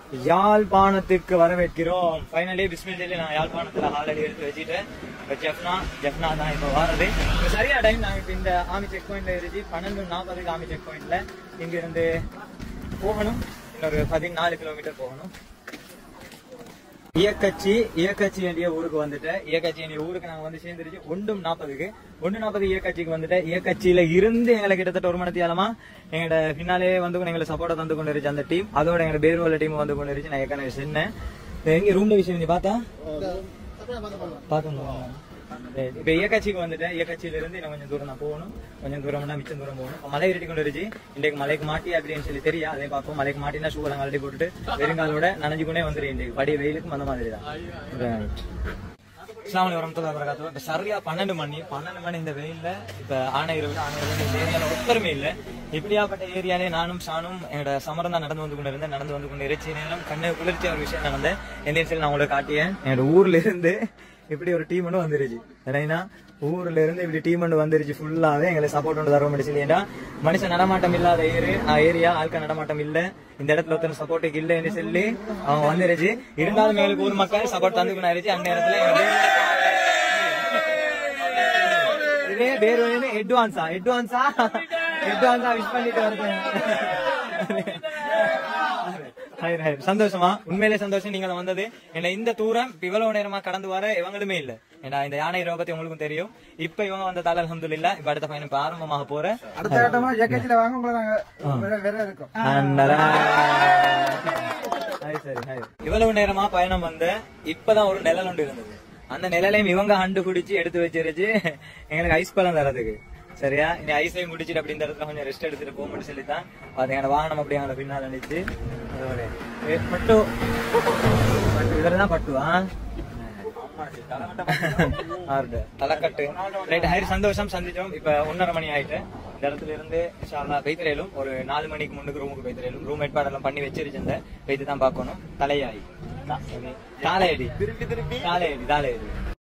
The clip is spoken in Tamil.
யாழ்ப்பாணத்துக்கு வரவேற்கிறோம் ஃபைனலி பிஸ்மில் நான் யாழ்ப்பாணத்துல ஆல்ரெடி எடுத்து வச்சுட்டேன் இப்ப ஜெஃப்னா ஜெஃப்னா தான் இப்ப வாரது இப்ப சரியா டைம் நாங்க இப்ப இந்த ஆமி செக் பாயிண்ட்ல இருந்து பன்னெண்டு நாற்பதுக்கு ஆமி செக் பாயிண்ட்ல இங்க இருந்து போகணும் இன்னொரு பதினாலு கிலோமீட்டர் போகணும் இயக்கச்சி இயக்கச்சி வேண்டிய ஊருக்கு வந்துட்டேன் இயக்கச்சி வேண்டிய ஊருக்கு நாங்க வந்து சேர்ந்துருச்சு ஒன்றும் நாற்பதுக்கு ஒன்று நாற்பது இயக்கச்சிக்கு வந்துட்டேன் இயக்கச்சியில இருந்து எங்களை கிட்டத்தட்ட ஒரு மணி நேரமா எங்களோட பின்னாலே வந்து எங்களை சப்போர்ட்டா தந்து கொண்டு இருந்துச்சு அந்த டீம் அதோட எங்களோட பேர்வல டீம் வந்து கொண்டு இருந்துச்சு நான் ஏற்கனவே சொன்னேன் எங்க ரூம்ல விஷயம் நீ பார்த்தா பார்த்தோம் இப்ப இயக்கச்சிக்கு வந்துட்டேன் இயக்கச்சியில இருந்து இன்னும் கொஞ்சம் தூரம் நான் போகணும் கொஞ்சம் தூரம்னா மிச்சம் தூரம் போகணும் இப்ப மலை ஏறிட்டு கொண்டு இருந்துச்சு இன்றைக்கு மலைக்கு மாட்டி அப்படின்னு சொல்லி தெரியும் அதே பார்ப்போம் மலைக்கு மாட்டினா ஷூ எல்லாம் கழட்டி போட்டுட்டு வெறுங்காலோட நனைஞ்சு கொண்டே வந்துரு இன்றைக்கு படி வெயிலுக்கும் அந்த மாதிரி தான் இஸ்லாமிய வரமத்துல வரகாத்து இப்ப சரியா பன்னெண்டு மணி பன்னெண்டு மணி இந்த வெயில்ல இப்ப ஆணையர் விட ஆணையர் விட இந்த ஏரியால ஒத்தருமே இல்ல இப்படியாப்பட்ட ஏரியாலே நானும் சானும் என்னோட சமரம் தான் நடந்து வந்து கொண்டு இருந்தேன் நடந்து வந்து கொண்டு இறைச்சி நேரம் கண்ணு குளிர்ச்சியா ஒரு விஷயம் நடந்தேன் எந்த சரி நான் உங்களுக்கு காட்டியேன் என்னோட ஊர்ல இருந்து இப்படி ஒரு டீம் ஒன்று வந்துருச்சு ஏன்னா ஊர்ல இருந்து இப்படி டீம் ஒன்று வந்துருச்சு ஃபுல்லாவே எங்களை சப்போர்ட் ஒன்று தர முடிச்சு ஏன்னா மனுஷன் நடமாட்டம் இல்லாத ஏரி ஏரியா ஆட்கள் நடமாட்டம் இல்ல இந்த இடத்துல ஒருத்தர் சப்போர்ட்டுக்கு இல்லைன்னு சொல்லி அவங்க வந்துருச்சு இருந்தாலும் எங்களுக்கு ஊர் மக்கள் சப்போர்ட் தந்துக்கணும் ஆயிருச்சு அந்த நேரத்துல எங்க இதே பேர் வந்து அட்வான்ஸா அட்வான்ஸா அட்வான்ஸா விஷ் பண்ணிட்டு வருது ஹைர், ஹைர். சந்தோஷமா உண்மையிலே சந்தோஷம் நீங்க வந்தது ஏன்னா இந்த தூரம் இப்ப இவ்வளவு நேரமா கடந்து வர இவங்களுமே இல்ல ஏன்னா இந்த யானை ரோக பத்தி உங்களுக்கும் தெரியும் இப்ப இவங்க வந்த தால அலமதுல்லா இப்ப அடுத்த பயணம் இப்ப ஆரம்பமாக போற அடுத்த கட்டமா ஜக்கெட்ல வாங்க உங்களை நாங்க வேற- வேற இருக்கோம் ஹாய் சரி ஹாய் இவ்வளவு நேரமா பயணம் வந்த இப்பதான் ஒரு நிழல் ஒன்று இருந்தது அந்த நிழலையும் இவங்க ஹண்டு குடிச்சு எடுத்து வச்சிருச்சு எங்களுக்கு ஐஸ் பழம் தரதுக்கு சரியா இனி ஐஸையும் குடிச்சிட்டு அப்படி இந்த இடத்துல கொஞ்சம் ரெஸ்ட் எடுத்துட்டு போகும்னு சொல்லித்தான் பாத்தீங்கன்னா வாகனம் அப்படி அங்கே பின்னால் அடிச்சு அதோட ஏ, பட்டு பட்டு இதுல தான் பட்டுவா ஆறுடு. தலைக்கட்டு ரைட் ஹைர் சந்தோஷம் சந்திச்சோம் இப்ப ஒன்னரை மணி ஆயிட்டு இந்த இடத்துல இருந்து பெய்திரையிலும் ஒரு நாலு மணிக்கு முன்னுக்கு ரூமுக்கு பெய்திரையிலும் ரூம் ஏற்பாடெல்லாம் பண்ணி வச்சிருச்சிருந்த பெய்து தான் பார்க்கணும் தலையாயி தாலையடி திருப்பி திருப்பி தாலையடி தாலையடி